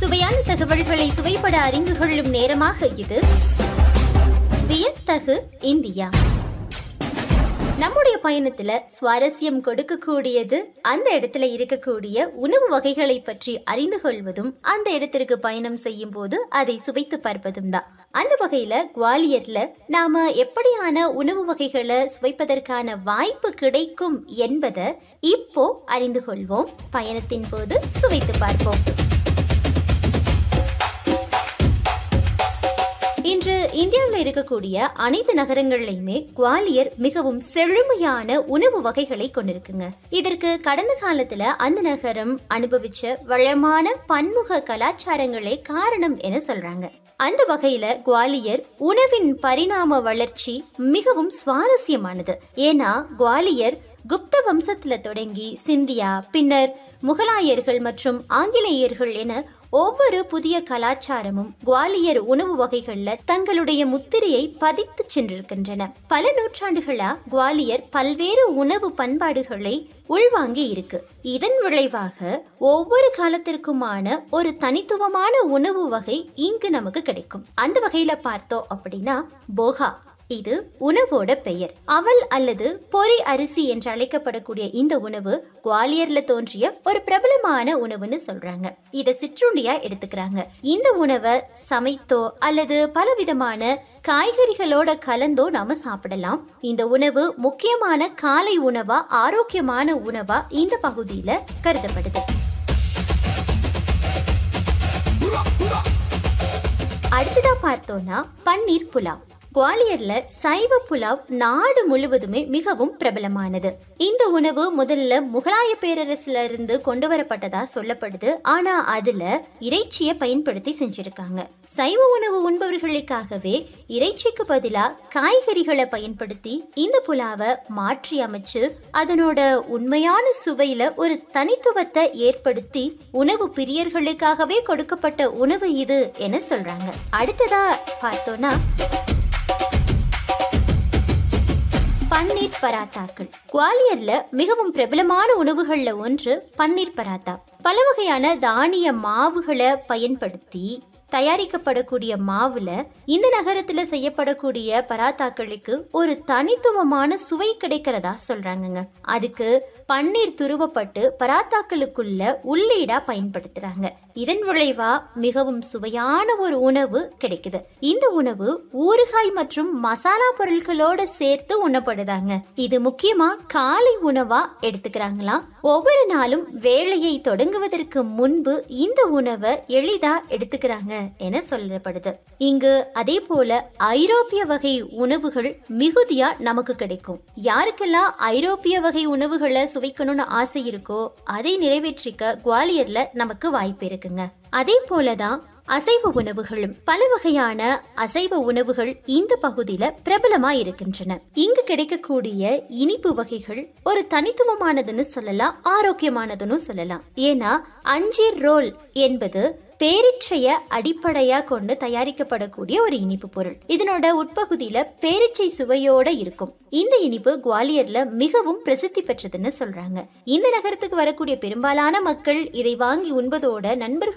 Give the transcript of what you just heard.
சுவையான தகவல்களை சுவைப்பட அறிந்து கொள்ளும் நேரமாக இது வியத்தகு இந்தியா நம்முடைய பயணத்துல சுவாரஸ்யம் கொடுக்கக்கூடியது அந்த இடத்துல இருக்கக்கூடிய உணவு வகைகளை பற்றி அறிந்து கொள்வதும் அந்த இடத்திற்கு பயணம் செய்யும் போது அதை சுவைத்து பார்ப்பதும் தான் அந்த வகையில குவாலியர்ல நாம எப்படியான உணவு வகைகளை சுவைப்பதற்கான வாய்ப்பு கிடைக்கும் என்பதை இப்போ அறிந்து கொள்வோம் பயணத்தின் போது சுவைத்து பார்ப்போம் இன்று இந்தியாவில் இருக்கக்கூடிய அனைத்து நகரங்கள்லையுமே குவாலியர் மிகவும் செழுமையான உணவு வகைகளை கொண்டிருக்குங்க இதற்கு கடந்த காலத்துல அந்த நகரம் அனுபவிச்ச வளமான பன்முக கலாச்சாரங்களே காரணம் என சொல்றாங்க அந்த வகையில குவாலியர் உணவின் பரிணாம வளர்ச்சி மிகவும் சுவாரஸ்யமானது ஏன்னா குவாலியர் குப்த வம்சத்துல தொடங்கி சிந்தியா பின்னர் முகலாயர்கள் மற்றும் ஆங்கிலேயர்கள் என ஒவ்வொரு புதிய கலாச்சாரமும் குவாலியர் உணவு வகைகள்ல தங்களுடைய முத்திரையை பதித்து சென்றிருக்கின்றன பல நூற்றாண்டுகளா குவாலியர் பல்வேறு உணவு பண்பாடுகளை உள்வாங்கி இருக்கு இதன் விளைவாக ஒவ்வொரு காலத்திற்குமான ஒரு தனித்துவமான உணவு வகை இங்கு நமக்கு கிடைக்கும் அந்த வகையில பார்த்தோம் அப்படின்னா போகா இது உணவோட பெயர் அவல் அல்லது பொரி அரிசி என்று அழைக்கப்படக்கூடிய இந்த உணவு குவாலியர்ல தோன்றிய ஒரு பிரபலமான உணவுன்னு சொல்றாங்க இத சிற்றுண்டியா எடுத்துக்கிறாங்க இந்த உணவை சமைத்தோ அல்லது பலவிதமான காய்கறிகளோட கலந்தோ நாம சாப்பிடலாம் இந்த உணவு முக்கியமான காலை உணவா ஆரோக்கியமான உணவா இந்த பகுதியில கருதப்படுது அடுத்ததா பார்த்தோம்னா பன்னீர் புலாவ் குவாலியர்ல சைவ புலாவ் நாடு முழுவதுமே மிகவும் பிரபலமானது இந்த உணவு முதல்ல முகலாய பேரரசுல இருந்து கொண்டு வரப்பட்டதா சொல்லப்படுது ஆனா அதுல இறைச்சியை பயன்படுத்தி செஞ்சிருக்காங்க சைவ உணவு உண்பவர்களுக்காகவே இறைச்சிக்கு பதிலா காய்கறிகளை பயன்படுத்தி இந்த புலாவை மாற்றி அமைச்சு அதனோட உண்மையான சுவையில ஒரு தனித்துவத்தை ஏற்படுத்தி உணவு பிரியர்களுக்காகவே கொடுக்கப்பட்ட உணவு இது என சொல்றாங்க அடுத்ததா பார்த்தோம்னா பன்னீர் பராத்தாக்கள் குவாலியர்ல மிகவும் பிரபலமான உணவுகள்ல ஒன்று பன்னீர் பராத்தா பல வகையான தானிய மாவுகளை பயன்படுத்தி தயாரிக்கப்படக்கூடிய மாவுல இந்த நகரத்துல செய்யப்படக்கூடிய பராத்தாக்களுக்கு ஒரு தனித்துவமான சுவை கிடைக்கிறதா சொல்றாங்கங்க அதுக்கு பன்னீர் துருவப்பட்டு பராத்தாக்களுக்குள்ள உள்ளீடா பயன்படுத்துறாங்க இதன் விளைவா மிகவும் சுவையான ஒரு உணவு கிடைக்குது இந்த உணவு ஊறுகாய் மற்றும் மசாலா பொருட்களோட சேர்த்து உண்ணப்படுதாங்க இது முக்கியமா காலை உணவா எடுத்துக்கிறாங்களாம் ஒவ்வொரு நாளும் வேலையை தொடங்குவதற்கு முன்பு இந்த உணவை எளிதா எடுத்துக்கிறாங்க என சொல்லப்படுது இங்கு அதே போல ஐரோப்பிய வகை உணவுகள் மிகுதியா நமக்கு கிடைக்கும் யாருக்கெல்லாம் ஐரோப்பிய வகை உணவுகளை சுவைக்கணும்னு ஆசை இருக்கோ அதை நிறைவேற்றிக்க குவாலியர்ல நமக்கு வாய்ப்பு இருக்குங்க அதே போலதான் அசைவ உணவுகளும் பல வகையான அசைவ உணவுகள் இந்த பகுதியில பிரபலமா இருக்கின்றன இங்கு கிடைக்கக்கூடிய இனிப்பு வகைகள் ஒரு தனித்துவமானதுன்னு சொல்லலாம் ஆரோக்கியமானதுன்னு சொல்லலாம் ஏன்னா அஞ்சீர் ரோல் என்பது பேரிச்சைய அடிப்படையா கொண்டு தயாரிக்கப்படக்கூடிய ஒரு இனிப்பு பொருள் இதனோட உட்பகுதியில பேரிச்சை சுவையோட இருக்கும் இந்த இனிப்பு குவாலியர்ல மிகவும் பிரசித்தி பெற்றதுன்னு சொல்றாங்க இந்த நகரத்துக்கு வரக்கூடிய பெரும்பாலான மக்கள் இதை வாங்கி உண்பதோட நண்பர்கள்